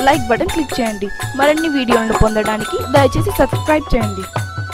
like button click చేయండి మరిన్ని వీడియోలను పొందడానికి దయచేసి సబ్స్క్రైబ్ చేయండి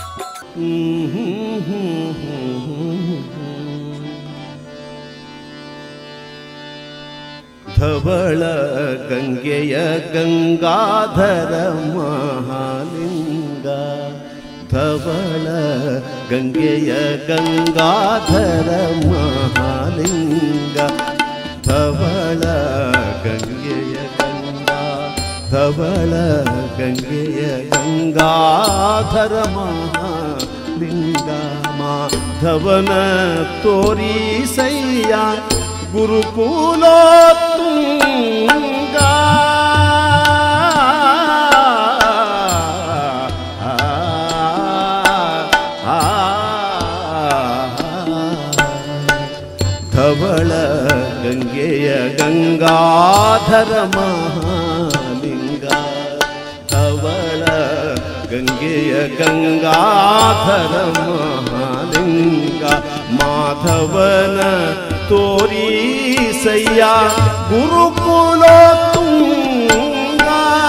ಧವಳ ಗಂಗೆಯ ಗಂಗಾಧರ ಮಹಾಲಿಂಗ ಧವಳ ಗಂಗೆಯ ಗಂಗಾಧರ ಮಹಾಲಿಂಗ ಧವಳ ಗಂಗೆಯ ಗಂಗಾ ಧವಳ ಗಂಗೆಯ ಗಂಗಾಧರ ಮಹಾಲಿಂಗ ಮಾಧವನ ತೋರಿಸಯ್ಯ ಗುರುಕುಲ ತುಂಗ ಧವಳ ಗಂಗೆಯ ಗಂಗಾಧರ ಮಹಾಲಿಂಗ ಧವಳ ಗಂಗೆಯ ಗಂಗಾಧರ ಮಹಾಲಿಂಗ ಮಾಧವನ ತೋರಿಸಯ್ಯ ಗುರುಕುಲ ತುಂಗ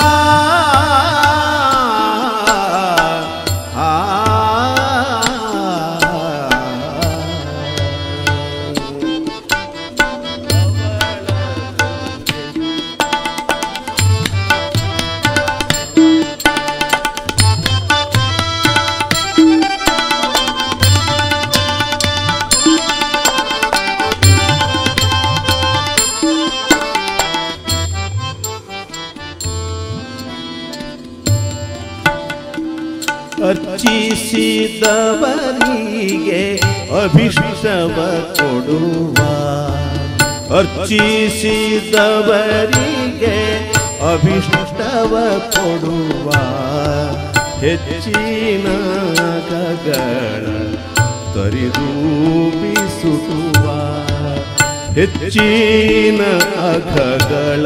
ಅರ್ಚಿಸಿದವರಿಗೆ ಅಭಿಷ್ಟವ ಕೊಡುವ ಅರ್ಚಿಸಿದವರಿಗೆ ಅಭಿಷ್ಟವ ಕೊಡುವ ಹೆಚ್ಚಿನ ಗಗಳ ತರಿದೂಬಿಸುವ ಹೆಚ್ಚಿನ ಅಘಗಳ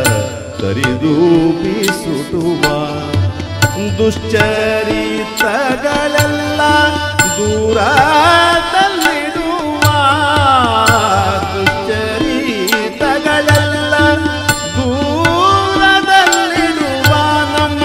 ತರಿದೂಬಿಸುವ ದುಶ್ಚರಿತಗಳೆಲ್ಲ ದೂರದಲ್ಲಿಡುವ ದುಶ್ಚರಿತಗಳೆಲ್ಲ ದೂರದಲ್ಲಿಡುವ ನಮ್ಮ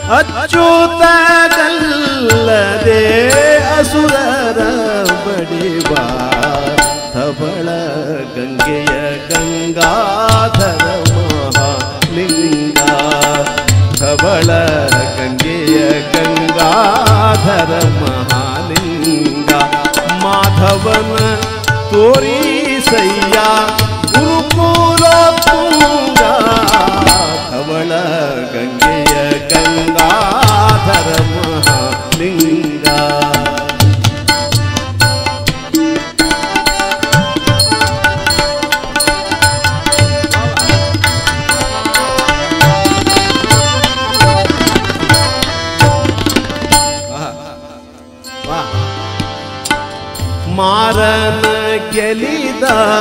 ಅಚ್ಯುತಗಲ್ಲದೆ ಅಸುರರ ಬಡಿವ ಧವಳ ಗಂಗೆಯ ಗಂಗಾಧರ ಮಹಾಲಿಂಗ ಧವಳ ಗಂಗೆಯ ಗಂಗಾಧರ ಮಹಾಲಿಂಗ ಮಾಧವನ ತೋರಿಸಯ್ಯ ಗುರುಕುಲ ತುಂಗ ಧವಳ ಗಂಗೆಯ ಗಂಗಾಧರ ಮಹಾಲಿಂಗ ಮಾರನ ಗೆಲಿದ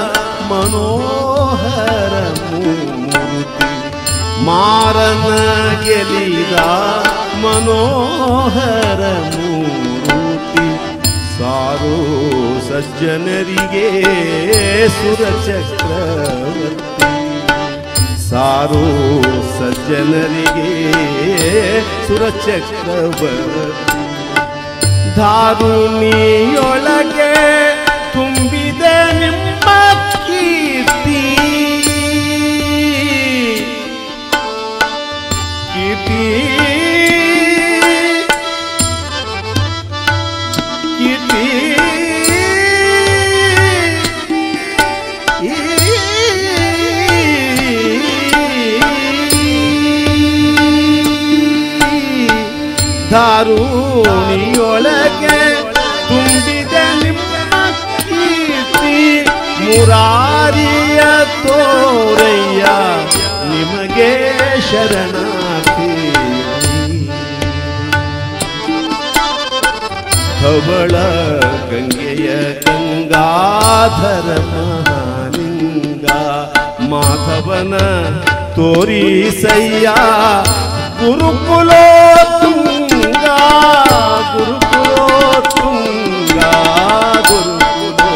ಮನೋಹರ ಮೂರ್ತಿ ಮಾರನ ಗೆಲಿದ ಮನೋಹರ ಮೂರ್ತಿ ಸಾರೋ ಸಜ್ಜನರಿಗೆ ಸುರ ಚಕ್ರವರ್ತಿ ಸಾರೋ ಸಜ್ಜನರಿಗೆ ಸುರ ಚಕ್ರವರ್ತಿ ಧಾರುಣಿಯೊಳಗೆ ತುಂಬಿದೆ ನಿಮ್ಮ ಕೀರ್ತಿ ಕೀರ್ತಿ ಕೀರ್ತಿ ಧಾರುಣಿಯೊಳಗೆ ತುಂಬಿದೆ ನಿಮ್ಮ ಕೀರ್ತಿ ಮುರಾರಿಯ ತೋರಯ್ಯ ನಿಮಗೆ ಶರಣಾರ್ಥಿ ಧವಳ ಗಂಗೆಯ ಗಂಗಾಧರ ಮಹಾಲಿಂಗ ಮಾಧವನ ತೋರಿಸಯ್ಯ ಗುರುಕುಲ ತುಂಗ ಗುರುಕುಲ ತುಂಗ ಗುರುಕುಲ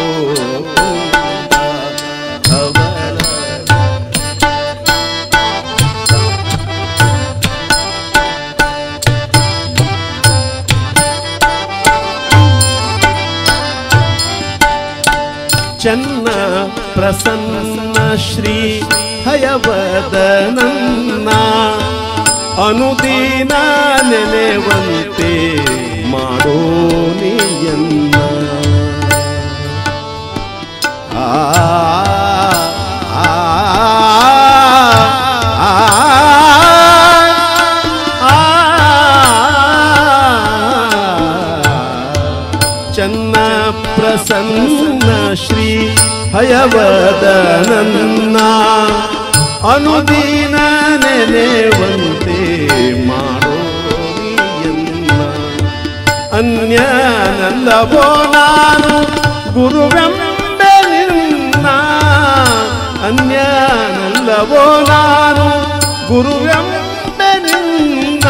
ತುಂಗ ಧವಳ ಚನ್ನ ಪ್ರಸನ್ನ ಶ್ರೀ ಹಯವದನನ್ನ ಅನುದೀನ ನೆನೆವಂತೆ ಮಾಡೋ ನೀಯನ್ನ ಆ ಆ, ಆ, ಆ, ಚನ್ನ ಪ್ರಸನ್ನ ಶ್ರೀ ಹಯವದನನ್ನ ಅನುದೀನ ನೆನೆವಂತೆ ಮಾಡೋ ನೀಯನ್ನ ಅನ್ಯನಲ್ಲವೋ ನಾನು ಗುರುವೆಂಬೆ ನಿನ್ನ ಅನ್ಯನಲ್ಲವೋ ನಾನು ಗುರುವೆಂಬೆ ನಿನ್ನ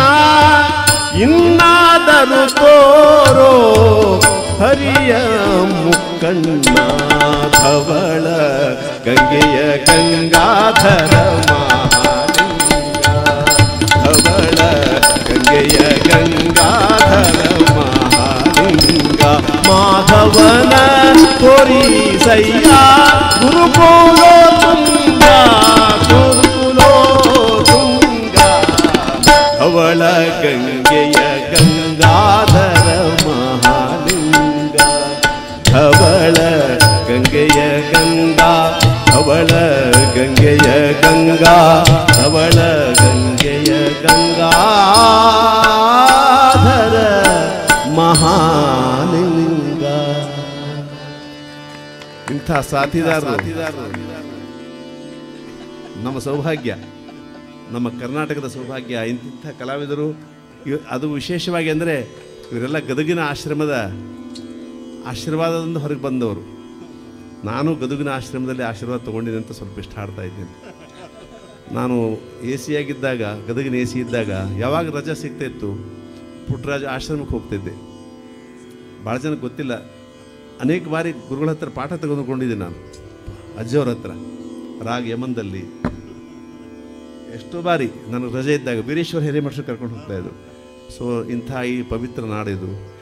ಇನ್ನಾದರೂ ತೋರೋ ಹರಿಯ ಮುಕ್ಕಣ್ಣ ಧವಳ ಗಂಗೆಯ ಗಂಗಾಧರ ಮಹಾಲಿಂಗ ಧವಳ ಗಂಗೆಯ ಗಂಗಾಧರ ಮಹಾಲಿಂಗ ಮಾಧವನ ತೋರಿಸಯ್ಯ ಗುರುಕುಲೋ ತುಂಗ ಗುರುಕುಲೋ ತುಂಗ ಧವಳ ಗಂಗೆಯ ಗಂಗಾಧರ ಮಹಾಲಿಂಗ ಧವಳ ಗಂಗೆಯ ಗಂಗಾ ಧವಳ ಗಂಗೆಯ ಗಂಗಾ ಧವಳ ಗಂಗೆಯ ಗಂಗಾಧರ ಮಹಾಲಿಂಗ ಇಂಥ ಸಾಥಿದಾರರು ನಮ್ಮ ಸೌಭಾಗ್ಯ ನಮ್ಮ ಕರ್ನಾಟಕದ ಸೌಭಾಗ್ಯ ಇಂತಿಂಥ ಕಲಾವಿದರು ಇವ್- ಅದು ವಿಶೇಷವಾಗಿ ಅಂದರೆ ಇವರೆಲ್ಲ ಗದಗಿನ ಆಶ್ರಮದ ಆಶೀರ್ವಾದದಿಂದ ಹೊರಗೆ ಬಂದವರು ನಾನು ಗದಗಿನ ಆಶ್ರಮದಲ್ಲಿ ಆಶೀರ್ವಾದ ತೊಗೊಂಡಿದ್ದೆ ಅಂತ ಸ್ವಲ್ಪ ಇಷ್ಟ ಹಾಡ್ತಾ ಇದ್ದೇನೆ ನಾನು ಎ ಸಿ ಆಗಿದ್ದಾಗ ಗದಗಿನ ಎ ಸಿ ಇದ್ದಾಗ ಯಾವಾಗ ರಜಾ ಸಿಗ್ತಾ ಇತ್ತು ಪುಟ್ಟರಾಜ ಆಶ್ರಮಕ್ಕೆ ಹೋಗ್ತಿದ್ದೆ ಭಾಳ ಜನಕ್ಕೆ ಗೊತ್ತಿಲ್ಲ ಅನೇಕ ಬಾರಿ ಗುರುಗಳ ಹತ್ರ ಪಾಠ ತೆಗೆದುಕೊಂಡಿದ್ದೀನಿ ನಾನು ಅಜ್ಜಿಯವ್ರ ಹತ್ರ ರಾಗ್ ಯಮನ್ದಲ್ಲಿ ಎಷ್ಟೋ ಬಾರಿ ನನಗೆ ರಜೆ ಇದ್ದಾಗ ವೀರೇಶ್ವರ ಹಿರೇಮಠರು ಕರ್ಕೊಂಡು ಹೋಗ್ತಾ ಇದ್ರು ಸೊ ಇಂಥ ಈ ಪವಿತ್ರ ನಾಡಿದು